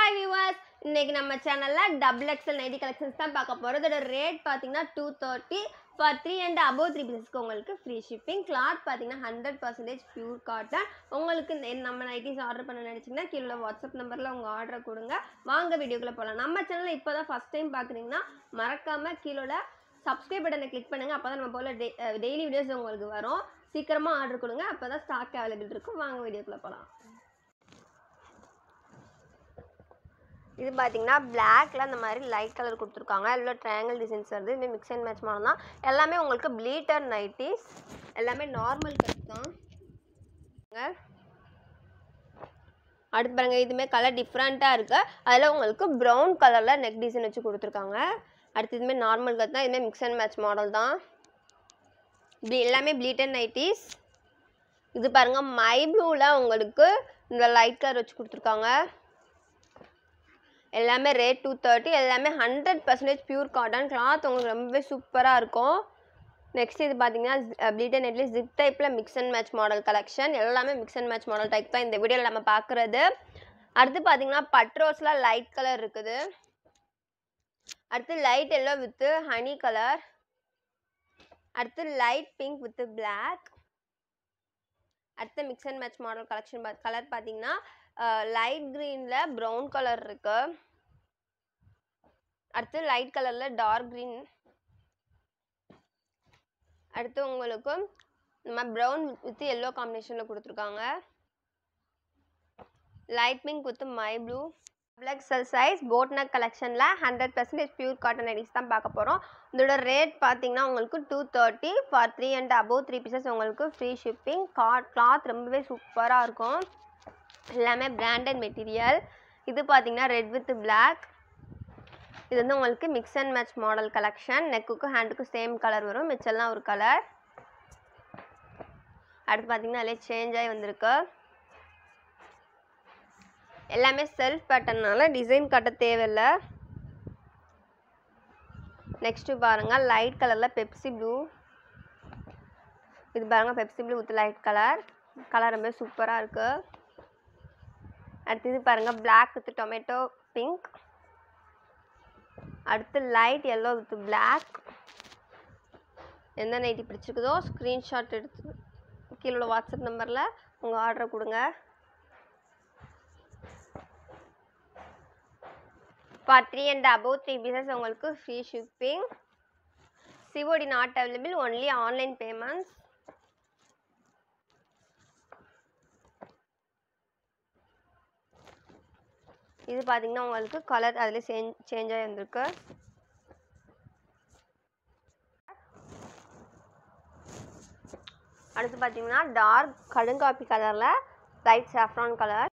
Hi viewers இன்னைக்கு நம்ம சேனல்ல டபுள் எக்ஸல் நைட்டி கலெக்ஷன்ஸ் தான் பார்க்க போறோம் இதோட ரேட் பார்த்தீங்கன்னா two thirty for three and above three பீசஸ்க்கு உங்களுக்கு ஃப்ரீ ஷிப்பிங் கிளாத் பார்த்தீங்கன்னா ஹண்ட்ரட் பர்சன்டேஜ் பியூர் காட்டன் உங்களுக்கு இந்த- நம்ம நைட்டிஸ் ஆர்டர் பண்ண நினச்சிங்கன்னா கீழே வாட்ஸ்அப் நம்பரில் உங்கள் ஆர்டரை கொடுங்க வாங்க வீடியோக்குள்ளே போகலாம் நம்ம சேனலில் இப்போ தான் ஃபஸ்ட் டைம் பார்க்குறீங்கன்னா மறக்காமல் கீழே சப்ஸ்கிரைப் பட்டனை கிளிக் பண்ணுங்க அப்போ தான் நம்ம போல டெய்லி வீடியோஸ் உங்களுக்கு வரும் சீக்கிரமாக ஆர்டர் கொடுங்க அப்போ தான் ஸ்டாக் அவைலபிள் இருக்கும் வாங்க வீடியோக்குள்ளே போகலாம் இது பார்த்தீங்கன்னா பிளாக்ல அந்த மாதிரி லைட் கலர் கொடுத்துருக்காங்க அதில் ட்ரையாங்கிள் டிசைன்ஸ் வருது இது மிக்ஸ் அண்ட் மேட்ச் மாடல் தான் எல்லாமே உங்களுக்கு ப்ளீட்டர் நைட்டிஸ் எல்லாமே நார்மல் கட் தான் பாருங்க. அடுத்து பாருங்க இதுமே கலர் டிஃப்ரெண்ட்டாக இருக்குது அதில் உங்களுக்கு ப்ரௌன் கலரில் நெக் டிசைன் வச்சு கொடுத்துருக்காங்க அடுத்து இதுமே நார்மல் கட் தான் இதுமே மிக்ஸ் அண்ட் மேட்ச் மாடல் தான் இப்படி எல்லாமே ப்ளீட்டர் நைட்டிஸ் இது பாருங்க மை ப்ளூவில் உங்களுக்கு இந்த லைட் கலர் வச்சு கொடுத்துருக்காங்க எல்லாமே ரேட் டூ தேர்ட்டி எல்லாமே hundred percentage pure cotton cloth உங்களுக்கு ரொம்பவே சூப்பராக இருக்கும் நெக்ஸ்ட் இது பார்த்தீங்கன்னா ப்ளீட்டர் நெட்லேயே ஜிப் டைப்பில் mix and match model collection எல்லாமே mix and match model type தான் இந்த வீடியோவில் நம்ம பார்க்குறது அடுத்து பார்த்தீங்கன்னா பட்ரோஸில் லைட் கலர் இருக்குது அடுத்து light yellow with honey colour அடுத்து லைட் பிங்க் வித் பிளாக் அடுத்து mix and match model collection colour பார்த்தீங்கன்னா லைட் க்ரீனில் ப்ரௌன் கலர் இருக்கு அடுத்து லைட் கலரில் டார்க் க்ரீன் அடுத்து உங்களுக்கு நம்ம ப்ரௌன் வித் எல்லோ காம்பினேஷனில் கொடுத்துருக்காங்க light pink with my blue black செல் சைஸ் போட் நெக் கலெக்ஷனில் ஹண்ட்ரட் பர்சன்டேஜ் பியூர் காட்டன் ஐடிஸ் தான் பார்க்க போகிறோம் இதோட ரேட் பார்த்தீங்கன்னா உங்களுக்கு two thirty for three and above three pieces உங்களுக்கு ஃப்ரீ ஷிப்பிங் காட் கிளாத் ரொம்பவே சூப்பராக இருக்கும் எல்லாமே பிராண்டட் மெட்டீரியல் இது பார்த்தீங்கன்னா ரெட் வித் பிளாக் இது வந்து உங்களுக்கு mix and match model collection நெக்குக்கும் ஹேண்டுக்கும் சேம் கலர் வரும் மிச்சம்லாம் ஒரு கலர் அடுத்து பார்த்தீங்கன்னா அதிலே சேஞ்ச் ஆகி வந்திருக்கு எல்லாமே செல்ஃப் பேட்டர்னால டிசைன் கட்ட தேவையில்லை நெக்ஸ்ட்டு பாருங்கள் லைட் கலரில் பெப்சி ப்ளூ இது பாருங்கள் Pepsi blue with light colour colour ரொம்ப சூப்பராக இருக்குது அடுத்தது பாருங்கள் Black வித் டொமேட்டோ பிங்க் அடுத்து லைட் எல்லோ வித் Black எந்த நைட்டி பிடிச்சிருக்குதோ ஸ்க்ரீன்ஷாட் எடுத்து கீழே உள்ள வாட்ஸ்அப் நம்பரில் உங்கள் ஆர்டரை கொடுங்க for three and above three pieces உங்களுக்கு free shipping COD not available only online payments இது பார்த்தீங்கன்னா உங்களுக்கு கலர் அதில் சேஞ்ச் சேஞ்ச் ஆகி வந்திருக்கு அடுத்து பார்த்தீங்கன்னா டார்க் கடுங்காப்பி கலரில் லைட் சாஃப்ரான் கலர்